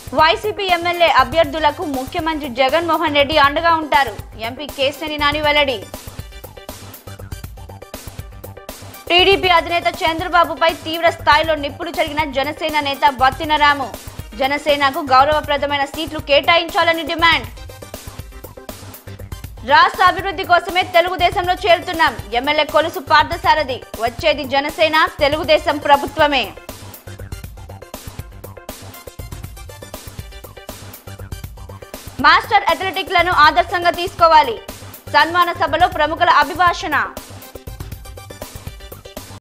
YCP MLA అభ్యర్థులకు ముఖ్యమంత్రి జగన్మోహన్ రెడ్డి అండగా ఉంటారు ఎంపీ కేశినేని నాని వెల్లడి టీడీపీ అధినేత చంద్రబాబుపై తీవ్ర స్థాయిలో నిప్పులు జరిగిన జనసేన నేత బత్తినరాము జనసేనకు గౌరవప్రదమైన సీట్లు కేటాయించాలని డిమాండ్ రాష్ట్ర అభివృద్ధి కోసమే తెలుగుదేశంలో చేరుతున్నాం ఎమ్మెల్యే కొలుసు పార్థసారథి వచ్చేది జనసేన తెలుగుదేశం ప్రభుత్వమే మాస్టర్ అథ్లెటిక్లను ఆదర్శంగా తీసుకోవాలి సన్మాన సభలో ప్రముఖుల అభిభాషణ